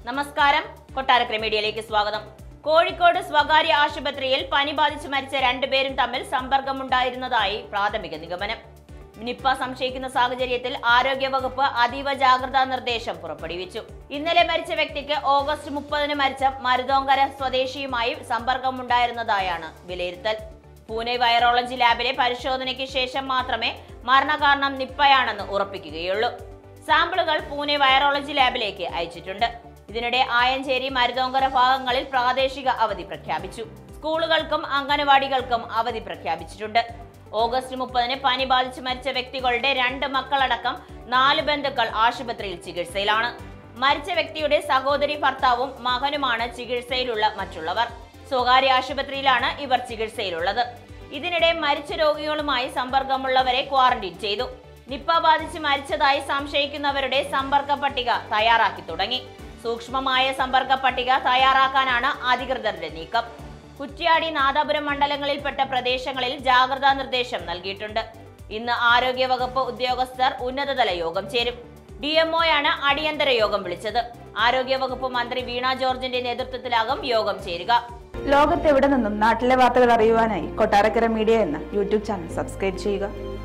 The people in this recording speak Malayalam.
നമസ്കാരം കൊട്ടാരക്കര മീഡിയയിലേക്ക് സ്വാഗതം കോഴിക്കോട് സ്വകാര്യ ആശുപത്രിയിൽ പനി ബാധിച്ച് മരിച്ച രണ്ടുപേരും തമ്മിൽ സമ്പർക്കമുണ്ടായിരുന്നതായി പ്രാഥമിക നിഗമനം നിപ്പ സംശയിക്കുന്ന സാഹചര്യത്തിൽ ആരോഗ്യവകുപ്പ് അതീവ ജാഗ്രതാ നിർദ്ദേശം പുറപ്പെടുവിച്ചു ഇന്നലെ മരിച്ച വ്യക്തിക്ക് ഓഗസ്റ്റ് മുപ്പതിന് മരിച്ച മരുതോങ്കര സ്വദേശിയുമായി സമ്പർക്കമുണ്ടായിരുന്നതായാണ് വിലയിരുത്തൽ പൂനെ വൈറോളജി ലാബിലെ പരിശോധനയ്ക്ക് ശേഷം മാത്രമേ മരണകാരണം നിപ്പയാണെന്ന് ഉറപ്പിക്കുകയുള്ളൂ സാമ്പിളുകൾ പൂനെ വൈറോളജി ലാബിലേക്ക് അയച്ചിട്ടുണ്ട് ഇതിനിടെ ആയഞ്ചേരി മരുതോങ്കര ഭാഗങ്ങളിൽ പ്രാദേശിക അവധി പ്രഖ്യാപിച്ചു സ്കൂളുകൾക്കും അംഗനവാടികൾക്കും അവധി പ്രഖ്യാപിച്ചിട്ടുണ്ട് ഓഗസ്റ്റ് മുപ്പതിന് പനി ബാധിച്ച് മരിച്ച വ്യക്തികളുടെ രണ്ട് മക്കളടക്കം നാല് ബന്ധുക്കൾ ആശുപത്രിയിൽ ചികിത്സയിലാണ് മരിച്ച വ്യക്തിയുടെ സഹോദരി ഭർത്താവും മകനുമാണ് ചികിത്സയിലുള്ള മറ്റുള്ളവർ സ്വകാര്യ ആശുപത്രിയിലാണ് ഇവർ ചികിത്സയിലുള്ളത് ഇതിനിടെ മരിച്ച രോഗികളുമായി സമ്പർക്കമുള്ളവരെ ക്വാറന്റീൻ ചെയ്തു നിപ്പ ബാധിച്ച് മരിച്ചതായി സംശയിക്കുന്നവരുടെ സമ്പർക്ക പട്ടിക തയ്യാറാക്കി തുടങ്ങി സൂക്ഷ്മമായ സമ്പർക്ക പട്ടിക തയ്യാറാക്കാനാണ് അധികൃതരുടെ നീക്കം കുറ്റ്യാടി നാദാപുരം മണ്ഡലങ്ങളിൽപ്പെട്ട പ്രദേശങ്ങളിൽ ജാഗ്രതാ നിർദ്ദേശം നൽകിയിട്ടുണ്ട് ഇന്ന് ആരോഗ്യവകുപ്പ് ഉദ്യോഗസ്ഥർ ഉന്നതതല യോഗം ചേരും ഡി എംഒയാണ് അടിയന്തര യോഗം വിളിച്ചത് ആരോഗ്യവകുപ്പ് മന്ത്രി വീണ ജോർജിന്റെ നേതൃത്വത്തിലാകും യോഗം ചേരുക ലോകത്തെവിടെ നിന്നും നാട്ടിലെ വാർത്തകൾ അറിയുവാനായി കൊട്ടാരക്കര മീഡിയ എന്ന യൂട്യൂബ് ചാനൽ സബ്സ്ക്രൈബ് ചെയ്യുക